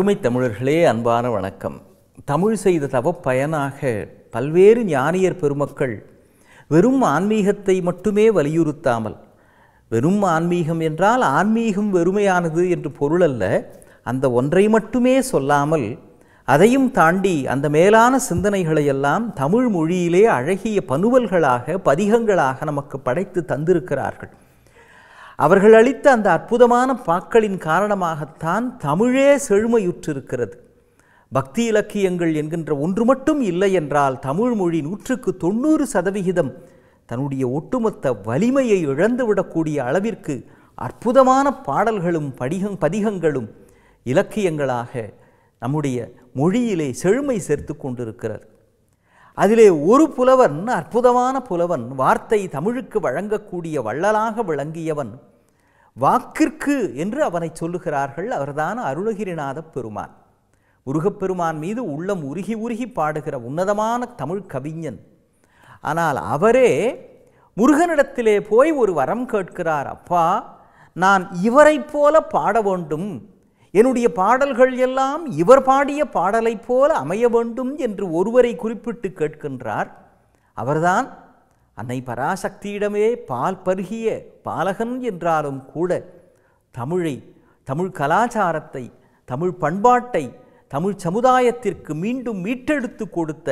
அருமை தமிழர்களே அன்பான வணக்கம் தமிழ் செய்த தவப் பயனாக பல்வேறு ஞானியர் பெருமக்கள் வெறும் ஆன்மீகத்தை மட்டுமே வலியுறுத்தாமல் வெறும் ஆன்மீகம் என்றால் ஆன்மீகம் வெறுமையானது என்று பொருள் அல்ல அந்த ஒன்றை மட்டுமே சொல்லாமல் அதையும் தாண்டி அந்த மேலான சிந்தனைகளை எல்லாம் தமிழ் மொழியிலே அழகிய பனுவல்களாக பதிகங்களாக நமக்கு படைத்து தந்திருக்கிறார்கள் அவர்கள் அளித்த அந்த அற்புதமான பாக்களின் காரணமாகத்தான் தமிழே செழுமையுற்றிருக்கிறது பக்தி இலக்கியங்கள் என்கின்ற ஒன்று மட்டும் இல்லை என்றால் தமிழ் மொழி நூற்றுக்கு தொண்ணூறு சதவிகிதம் தன்னுடைய ஒட்டுமொத்த வலிமையை இழந்துவிடக்கூடிய அளவிற்கு அற்புதமான பாடல்களும் படிகம் பதிகங்களும் இலக்கியங்களாக நம்முடைய மொழியிலே செழுமை சேர்த்து கொண்டிருக்கிறது அதிலே ஒரு புலவன் அற்புதமான புலவன் வார்த்தை தமிழுக்கு வழங்கக்கூடிய வள்ளலாக விளங்கியவன் வாக்கிற்கு என்று அவனை சொல்லுகிறார்கள் அவர்தான் அருணகிரிநாத பெருமான் முருகப்பெருமான் மீது உள்ளம் உருகி உருகி பாடுகிற உன்னதமான தமிழ் கவிஞன் ஆனால் அவரே முருகனிடத்திலே போய் ஒரு வரம் கேட்கிறார் அப்பா நான் இவரைப் போல பாட வேண்டும் என்னுடைய பாடல்கள் எல்லாம் இவர் பாடிய பாடலைப் போல அமைய வேண்டும் என்று ஒருவரை குறிப்பிட்டு கேட்கின்றார் அவர்தான் அன்னை பராசக்தியிடமே பால் பருகிய பாலகன் என்றாலும் கூட தமிழை தமிழ் கலாச்சாரத்தை தமிழ் பண்பாட்டை தமிழ் சமுதாயத்திற்கு மீண்டும் மீட்டெடுத்து கொடுத்த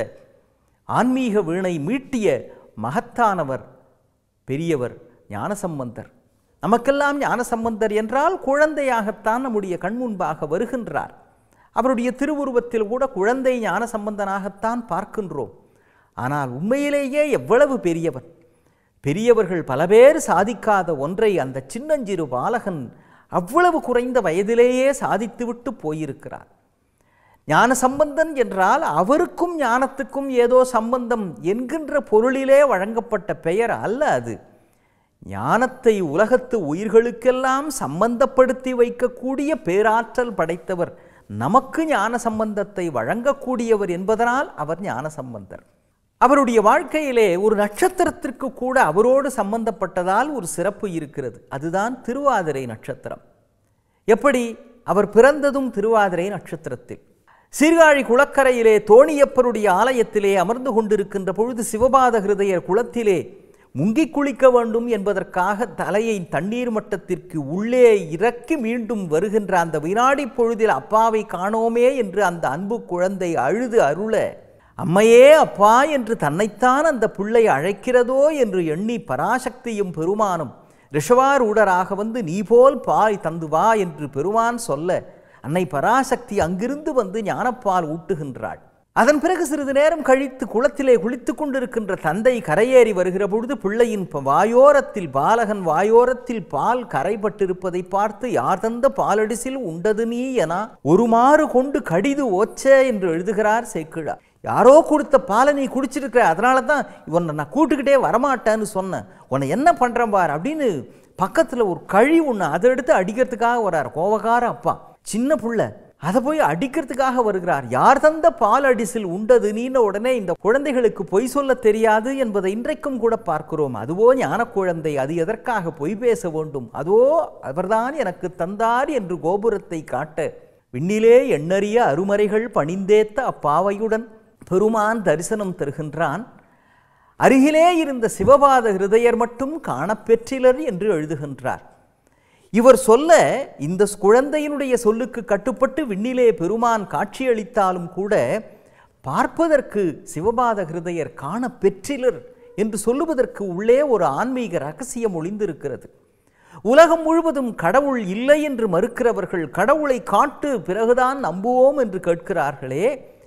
ஆன்மீக வீணை மீட்டிய மகத்தானவர் பெரியவர் ஞானசம்பந்தர் நமக்கெல்லாம் ஞானசம்பந்தர் என்றால் குழந்தையாகத்தான் நம்முடைய கண்முன்பாக வருகின்றார் அவருடைய திருவுருவத்தில் கூட குழந்தை ஞானசம்பந்தனாகத்தான் பார்க்கின்றோம் ஆனால் உண்மையிலேயே எவ்வளவு பெரியவர் பெரியவர்கள் பல பேர் சாதிக்காத ஒன்றை அந்த சின்னஞ்சிறு பாலகன் அவ்வளவு குறைந்த வயதிலேயே சாதித்துவிட்டு போயிருக்கிறார் ஞான சம்பந்தன் என்றால் அவருக்கும் ஞானத்துக்கும் ஏதோ சம்பந்தம் என்கின்ற பொருளிலே வழங்கப்பட்ட பெயர் அல்ல அது ஞானத்தை உலகத்து உயிர்களுக்கெல்லாம் சம்பந்தப்படுத்தி வைக்கக்கூடிய பேராற்றல் படைத்தவர் நமக்கு ஞான சம்பந்தத்தை வழங்கக்கூடியவர் என்பதனால் அவர் ஞான சம்பந்தர் அவருடைய வாழ்க்கையிலே ஒரு நட்சத்திரத்திற்கு கூட அவரோடு சம்பந்தப்பட்டதால் ஒரு சிறப்பு இருக்கிறது அதுதான் திருவாதிரை நட்சத்திரம் எப்படி அவர் பிறந்ததும் திருவாதிரை நட்சத்திரத்தில் சீர்காழி குளக்கரையிலே தோணியப்பருடைய ஆலயத்திலே அமர்ந்து கொண்டிருக்கின்ற பொழுது சிவபாத ஹிருதயர் குளத்திலே முங்கி குளிக்க வேண்டும் என்பதற்காக தலையை தண்ணீர் மட்டத்திற்கு உள்ளே இறக்கி மீண்டும் வருகின்ற அந்த வினாடி பொழுதில் அப்பாவை காணோமே என்று அந்த அன்பு குழந்தை அழுது அருள அம்மையே அப்பா என்று தன்னைத்தான் அந்த பிள்ளை அழைக்கிறதோ என்று எண்ணி பராசக்தியும் பெருமானும் ரிஷவாரூடராக வந்து நீ போல் பாய் தந்து வா என்று பெருமான் சொல்ல அன்னை பராசக்தி அங்கிருந்து வந்து ஞானப்பால் ஊட்டுகின்றாள் அதன் பிறகு சிறிது நேரம் கழித்து குளத்திலே குளித்து கொண்டிருக்கின்ற தந்தை கரையேறி வருகிற பொழுது பிள்ளையின் வாயோரத்தில் பாலகன் வாயோரத்தில் பால் கரைபட்டிருப்பதை பார்த்து யார் தந்த பாலடிசில் உண்டது நீ என ஒருமாறு கொண்டு கடிது ஓச்ச என்று எழுதுகிறார் சேக்கிழார் யாரோ கொடுத்த பாலை நீ குடிச்சிருக்கிற அதனால தான் இவனை நான் கூட்டுக்கிட்டே வரமாட்டேன்னு சொன்னேன் உன்னை என்ன பண்ணுறேன் பார் அப்படின்னு பக்கத்தில் ஒரு கழி ஒன்று அதை எடுத்து அடிக்கிறதுக்காக வர்றார் கோவக்கார அப்பா சின்ன புள்ள அதை போய் அடிக்கிறதுக்காக வருகிறார் யார் தந்த பால் அடிசில் உண்டது நீன உடனே இந்த குழந்தைகளுக்கு பொய் சொல்ல தெரியாது என்பதை இன்றைக்கும் கூட பார்க்கிறோம் அதுவோ ஞான குழந்தை அது எதற்காக பொய் பேச வேண்டும் அதோ அவர்தான் எனக்கு தந்தார் என்று கோபுரத்தை காட்ட விண்ணிலே எண்ணறிய அருமறைகள் பணிந்தேத்த அப்பாவையுடன் பெருமான் தரிசனம் தருகின்றான் அருகிலே இருந்த சிவபாத ஹிருதயர் மட்டும் காணப்பெற்றிலர் என்று எழுதுகின்றார் இவர் சொல்ல இந்த குழந்தையினுடைய சொல்லுக்கு கட்டுப்பட்டு விண்ணிலே பெருமான் காட்சியளித்தாலும் கூட பார்ப்பதற்கு சிவபாத ஹிருதயர் காண பெற்றிலர் என்று சொல்லுவதற்கு உள்ளே ஒரு ஆன்மீக ரகசியம் ஒளிந்திருக்கிறது உலகம் முழுவதும் கடவுள் இல்லை என்று மறுக்கிறவர்கள் கடவுளை காட்டு பிறகுதான் நம்புவோம் என்று கேட்கிறார்களே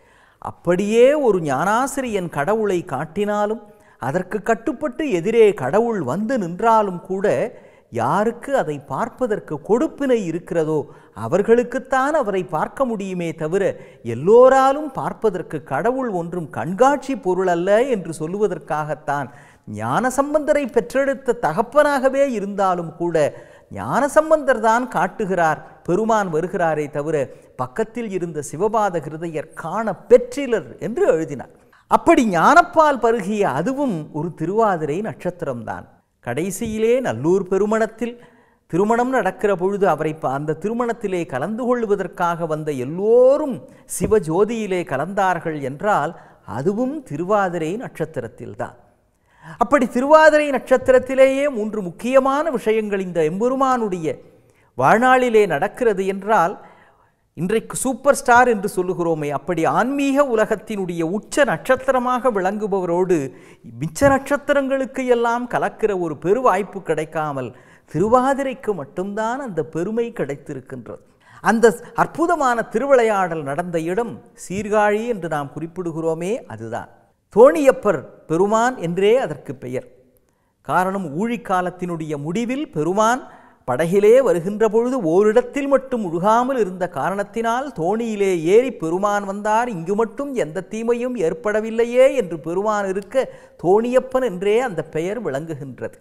அப்படியே ஒரு ஞானாசிரியன் கடவுளை காட்டினாலும் அதற்கு கட்டுப்பட்டு எதிரே கடவுள் வந்து நின்றாலும் கூட யாருக்கு அதை பார்ப்பதற்கு கொடுப்பினை இருக்கிறதோ அவர்களுக்குத்தான் அவரை பார்க்க முடியுமே தவிர எல்லோராலும் பார்ப்பதற்கு கடவுள் ஒன்றும் கண்காட்சி பொருள் அல்ல என்று சொல்லுவதற்காகத்தான் ஞானசம்பந்தரை பெற்றெடுத்த தகப்பனாகவே இருந்தாலும் கூட ஞானசம்பந்தர் தான் காட்டுகிறார் பெருமான் வருகிறாரே தவிர பக்கத்தில் இருந்த சிவபாத ஹிருதயர் காண பெற்றிலர் என்று எழுதினார் அப்படி ஞானப்பால் பருகிய அதுவும் ஒரு திருவாதிரை நட்சத்திரம்தான் கடைசியிலே நல்லூர் பெருமணத்தில் திருமணம் நடக்கிற பொழுது அவரை ப- அந்த திருமணத்திலே கலந்து கொள்வதற்காக வந்த எல்லோரும் சிவஜோதியிலே கலந்தார்கள் என்றால் அதுவும் திருவாதிரை நட்சத்திரத்தில்தான் அப்படி திருவாதிரை நட்சத்திரத்திலேயே மூன்று முக்கியமான விஷயங்கள் இந்த எம்பெருமானுடைய வாழ்நாளிலே நடக்கிறது என்றால் இன்றைக்கு சூப்பர் ஸ்டார் என்று சொல்லுகிறோமே அப்படி ஆன்மீக உலகத்தினுடைய உச்ச நட்சத்திரமாக விளங்குபவரோடு மிச்ச நட்சத்திரங்களுக்கு எல்லாம் கலக்கிற ஒரு பெரு வாய்ப்பு கிடைக்காமல் திருவாதிரைக்கு மட்டும்தான் அந்த பெருமை கிடைத்திருக்கின்றது அந்த அற்புதமான திருவிளையாடல் நடந்த இடம் சீர்காழி என்று நாம் குறிப்பிடுகிறோமே அதுதான் தோணியப்பர் பெருமான் என்றே அதற்கு பெயர் காரணம் ஊழிக்காலத்தினுடைய முடிவில் பெருமான் படகிலே வருகின்ற பொழுது ஓரிடத்தில் மட்டும் முழுகாமல் இருந்த காரணத்தினால் தோணியிலே ஏறி பெருமான் வந்தார் இங்கு மட்டும் எந்த தீமையும் ஏற்படவில்லையே என்று பெருமான் இருக்க தோணியப்பன் என்றே அந்த பெயர் விளங்குகின்றது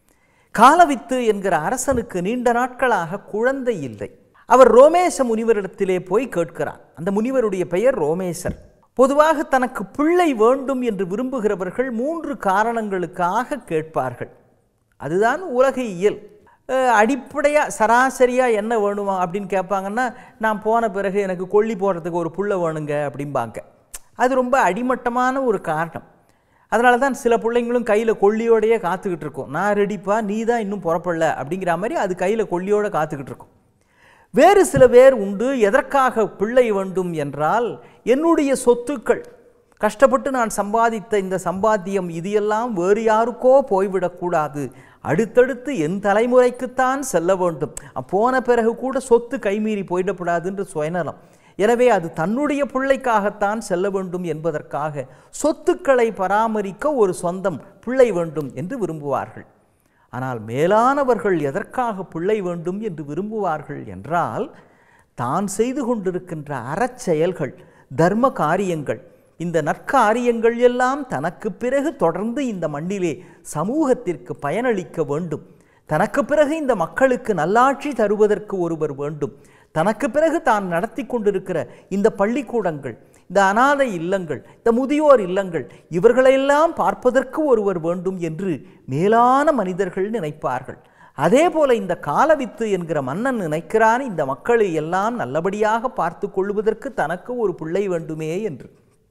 காலவித்து என்கிற அரசனுக்கு நீண்ட நாட்களாக குழந்தை இல்லை அவர் ரோமேச முனிவரிடத்திலே போய் கேட்கிறார் அந்த முனிவருடைய பெயர் ரோமேசர் பொதுவாக தனக்கு பிள்ளை வேண்டும் என்று விரும்புகிறவர்கள் மூன்று காரணங்களுக்காக கேட்பார்கள் அதுதான் உலக இயல் அஹ், அடிப்படையா சராசரியா என்ன வேணுமா அப்படின்னு கேட்பாங்கன்னா நான் போன பிறகு எனக்கு கொல்லி போடுறதுக்கு ஒரு புள்ள வேணுங்க அப்படிம்பாங்க அது ரொம்ப அடிமட்டமான ஒரு காரணம் அதனால தான் சில பிள்ளைங்களும் கையில் கொல்லியோடையே காத்துக்கிட்டு இருக்கும் நான் ரெடிப்பா நீ தான் இன்னும் புறப்படல அப்படிங்கிற மாதிரி அது கையில் கொல்லியோட காத்துக்கிட்டு இருக்கும் வேறு சில பேர் உண்டு எதற்காக பிள்ளை வேண்டும் என்றால் என்னுடைய சொத்துக்கள் கஷ்டப்பட்டு நான் சம்பாதித்த இந்த சம்பாத்தியம் இது எல்லாம் வேறு யாருக்கோ போய்விடக்கூடாது அடுத்தடுத்து என் தலைமுறைக்குத்தான் செல்ல வேண்டும் போன பிறகு கூட சொத்து கைமீறி போயிடக்கூடாதுன்ற சுயநலம் எனவே அது தன்னுடைய பிள்ளைக்காகத்தான் செல்ல வேண்டும் என்பதற்காக சொத்துக்களை பராமரிக்க ஒரு சொந்தம் பிள்ளை வேண்டும் என்று விரும்புவார்கள் ஆனால் மேலானவர்கள் எதற்காக பிள்ளை வேண்டும் என்று விரும்புவார்கள் என்றால் தான் செய்து கொண்டிருக்கின்ற அறச்செயல்கள் தர்ம காரியங்கள் இந்த நற்காரியங்கள் எல்லாம் தனக்கு பிறகு தொடர்ந்து இந்த மண்ணிலே சமூகத்திற்கு பயனளிக்க வேண்டும் தனக்கு பிறகு இந்த மக்களுக்கு நல்லாட்சி தருவதற்கு ஒருவர் வேண்டும் தனக்கு பிறகு தான் நடத்தி கொண்டிருக்கிற இந்த பள்ளிக்கூடங்கள் இந்த அனாதை இல்லங்கள் இந்த முதியோர் இல்லங்கள் இவர்களையெல்லாம் பார்ப்பதற்கு ஒருவர் வேண்டும் என்று மேலான மனிதர்கள் நினைப்பார்கள் அதே போல இந்த காலவித்து என்கிற மன்னன் நினைக்கிறான் இந்த மக்களை எல்லாம் நல்லபடியாக பார்த்து கொள்வதற்கு தனக்கு ஒரு பிள்ளை வேண்டுமே என்று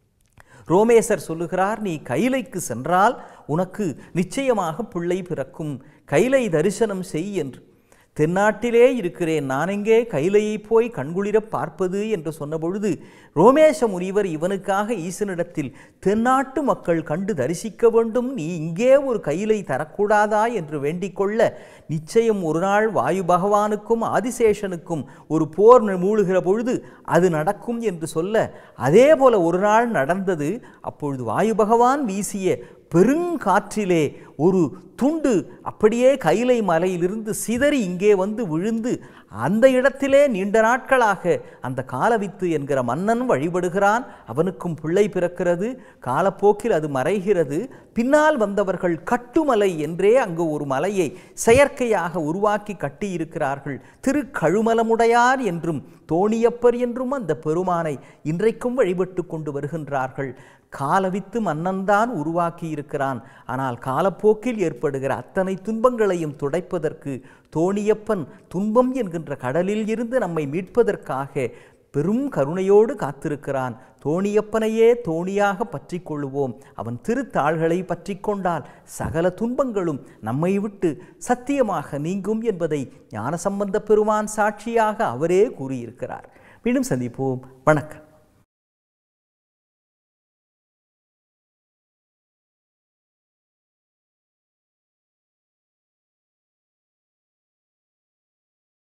ரோமேசர் சொல்லுகிறார் நீ கைலைக்கு சென்றால் உனக்கு நிச்சயமாக பிள்ளை பிறக்கும் கைலை தரிசனம் செய் என்று தென்னாட்டிலே இருக்கிறேன் நான் எங்கே கைலையை போய் கண்குளிரப் பார்ப்பது என்று சொன்னபொழுது ரோமேச முனிவர் இவனுக்காக ஈசனிடத்தில் தென்னாட்டு மக்கள் கண்டு தரிசிக்க வேண்டும் நீ இங்கே ஒரு கைலை தரக்கூடாதா என்று வேண்டிக் கொள்ள நிச்சயம் ஒரு நாள் வாயு பகவானுக்கும் ஆதிசேஷனுக்கும் ஒரு போர் மூழுகிற பொழுது அது நடக்கும் என்று சொல்ல அதே போல ஒரு நாள் நடந்தது அப்பொழுது வாயு பகவான் வீசிய பெருங்காற்றிலே ஒரு துண்டு அப்படியே கைலை மலையிலிருந்து சிதறி இங்கே வந்து விழுந்து அந்த இடத்திலே நீண்ட நாட்களாக அந்த காலவித்து என்கிற மன்னன் வழிபடுகிறான் அவனுக்கும் பிள்ளை பிறக்கிறது காலப்போக்கில் அது மறைகிறது பின்னால் வந்தவர்கள் கட்டுமலை என்றே அங்கு ஒரு மலையை செயற்கையாக உருவாக்கி கட்டியிருக்கிறார்கள் திருக்கழுமலமுடையார் என்றும் தோணியப்பர் என்றும் அந்த பெருமானை இன்றைக்கும் வழிபட்டு கொண்டு வருகின்றார்கள் காலவித்து மன்னன்தான் உருவாக்கி இருக்கிறான் ஆனால் காலப்போக்கில் ஏற்படுகிற அத்தனை துன்பங்களையும் துடைப்பதற்கு தோணியப்பன் துன்பம் என்கின்ற கடலில் இருந்து நம்மை மீட்பதற்காக பெரும் கருணையோடு காத்திருக்கிறான் தோணியப்பனையே தோணியாக பற்றி கொள்ளுவோம் அவன் திருத்தாள்களை பற்றி கொண்டால் சகல துன்பங்களும் நம்மை விட்டு சத்தியமாக நீங்கும் என்பதை ஞானசம்பந்த பெருமான் சாட்சியாக அவரே கூறியிருக்கிறார் மீண்டும் சந்திப்போம் வணக்கம்